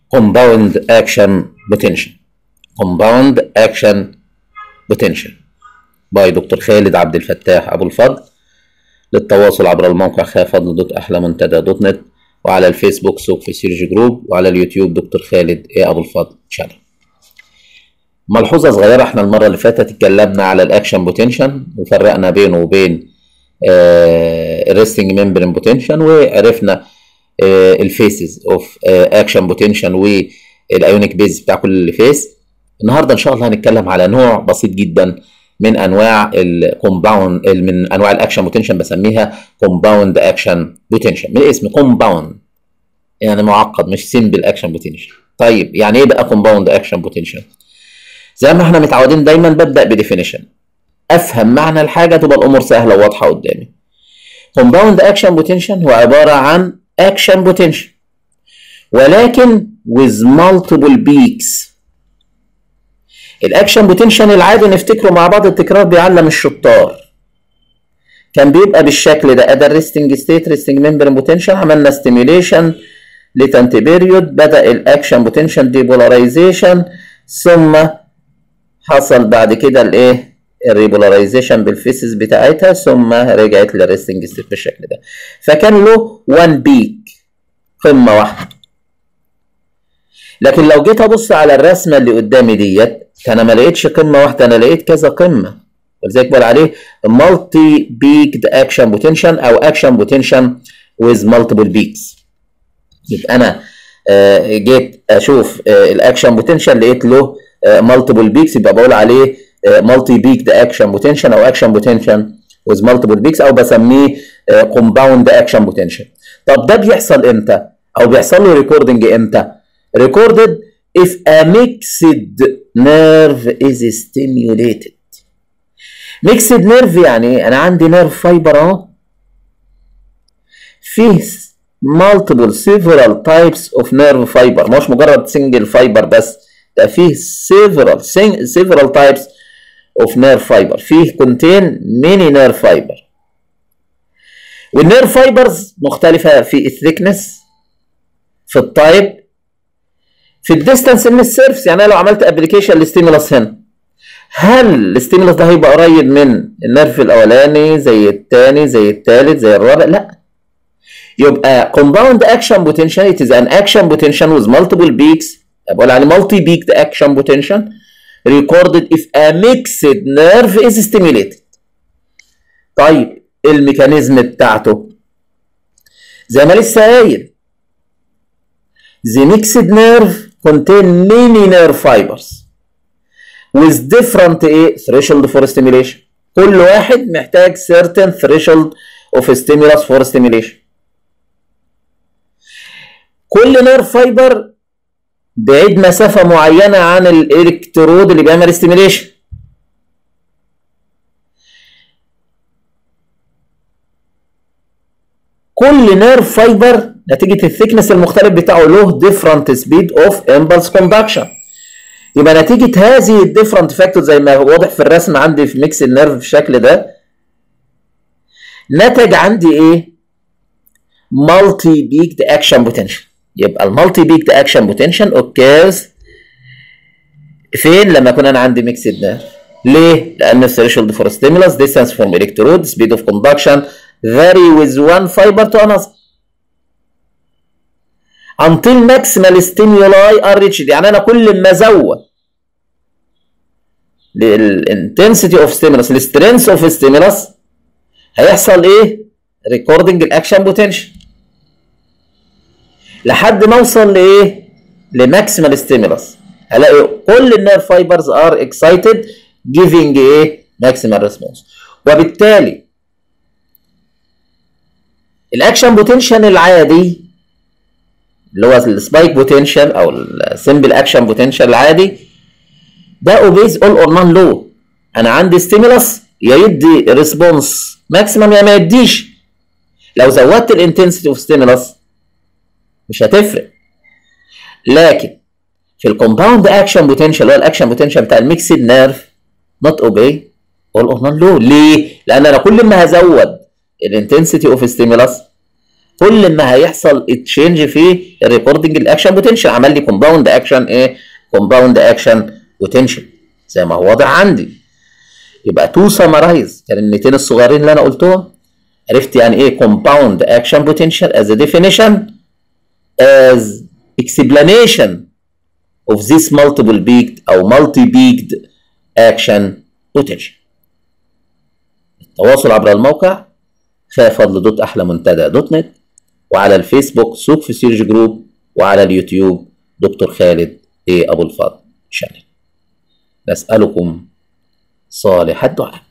compound action potential compound action potential باي دكتور خالد عبد الفتاح ابو الفضل للتواصل عبر الموقع خافضل دوت احلى منتدى دوت نت وعلى الفيسبوك سوق فيسيولوجي جروب وعلى اليوتيوب دكتور خالد ايه ابو الفضل شانل ملحوظة صغيرة احنا المرة اللي فاتت اتكلمنا على الاكشن بوتنشن وفرقنا بينه وبين الريستنج ممبرين بوتنشن وعرفنا الفيسز اوف اكشن بوتنشن والايونيك بيز بتاع كل فيس النهارده ان شاء الله هنتكلم على نوع بسيط جدا من انواع الكومباوند من انواع الاكشن بوتنشن بسميها كومباوند اكشن بوتنشن من الاسم كومباوند يعني معقد مش سيمبل اكشن بوتنشن طيب يعني ايه بقى كومباوند اكشن بوتنشن زي ما احنا متعودين دايما ببدا بديفينيشن افهم معنى الحاجه تبقى الامور سهله وواضحه قدامي كومباوند اكشن بوتنشن هو عباره عن اكشن بوتنشن ولكن with multiple peaks الاكشن بوتنشن العادي نفتكره مع بعض التكرار بيعلم الشطار كان بيبقى بالشكل ده ادى الريستنج ستيت ريستنج ممبرين بوتنشن عملنا ستيميوليشن لتنت بيريود بدا الاكشن بوتنشن ديبولاريزيشن ثم حصل بعد كده الايه الريبولاريزيشن بالفيسز بتاعتها ثم رجعت للريستنج ستيت بالشكل ده فكان له 1 بيك قمه واحده لكن لو جيت ابص على الرسمه اللي قدامي ديت انا ما لقيتش قمه واحده انا لقيت كذا قمه ولذلك بقول عليه مالتي بيكد اكشن بوتنشن او اكشن بوتنشن with multiple بيكس يبقى انا آه جيت اشوف آه الاكشن بوتنشن لقيت له مالتيبل بيكس يبقى بقول عليه مالتي بيكد اكشن بوتنشن او اكشن بوتنشن with multiple بيكس او بسميه كومباوند اكشن بوتنشن طب ده بيحصل امتى او بيحصل له ريكوردنج امتى recorded if a mixed nerve is stimulated mixed nerve يعني انا عندي نيرف فايبر اهو فيه multiple several types of nerve fiber مش مجرد single fiber بس ده فيه several several types of nerve fiber فيه contain many nerve fiber والنيرف فايبرز مختلفة في الثيكنس في التايب في الديستانس من السيرفس يعني انا لو عملت ابلكيشن للستيمولس هنا هل الستيمولس ده هيبقى قريب من النيرف الاولاني زي الثاني زي الثالث زي الرابع لا يبقى compound action potential it is an action potential with multiple peaks بقول عليه multi peaked action potential recorded if a mixed nerve is stimulated طيب الميكانيزم بتاعته زي ما لسه قايل the mixed nerve contain many nerve fibers with different ايه threshold for stimulation كل واحد محتاج certain threshold of stimulus for stimulation كل نيرف فايبر بعيد مسافة معينة عن الالكترود اللي بيعمل ستيميليشن كل نيرف فايبر نتيجة الثيكنس المختلف بتاعه له different speed of impulse conduction يبقى نتيجة هذه الديفرنت فاكتور زي ما واضح في الرسم عندي في ميكس النيرف بالشكل ده نتج عندي ايه؟ مالتي بيكد اكشن بوتنشال يبقى المالتي بيكد اكشن بوتنشال اوكيرز فين لما يكون انا عندي ميكسد نيرف ليه؟ لان الثريشولد فور ستيمولس distance from electrode speed of conduction vary with one fiber to another until maximal stimuli are reached يعني انا كل ما ازود الانتنسيتي اوف ستيمولس السترينث اوف ستيمولس هيحصل ايه؟ ريكوردنج الاكشن بوتنشال لحد ما اوصل لايه؟ لماكسيمال ستيمولس هلاقي كل النيرف فايبرز ار اكسايتد جيفنج ايه؟ ماكسيمال ريسبونس وبالتالي الاكشن بوتنشال العادي اللي هو السبايك بوتنشال او السمبل اكشن بوتنشال العادي ده اوبيز اول اور نون لو انا عندي ستيمولس يا يدي ريسبونس ماكسيمم يا ما يديش لو زودت الانتنسيتي اوف ستيمولس مش هتفرق لكن في الكومباوند اكشن بوتنشال اللي هو الاكشن بوتنشال بتاع الميكسد نيرف نوت اوبي اول اور نون لو ليه؟ لان انا كل ما هزود الانتنسيتي اوف ستيمولس كل ما هيحصل تشينج في الريكوردنج الاكشن بوتنشال عمل لي كومباوند اكشن ايه كومباوند اكشن بوتنشال زي ما هو واضح عندي يبقى تو سمرايز الكلمتين الصغيرين اللي انا قلتهم عرفت يعني ايه compound action potential as a definition as explanation of this multiple peaked او multi peaked action potential التواصل عبر الموقع خير فضل دوت احلى منتدى دوت نت وعلى الفيسبوك سوق في سيرج جروب وعلى اليوتيوب دكتور خالد ايه ابو الفضل شانل نسألكم صالح الدعاء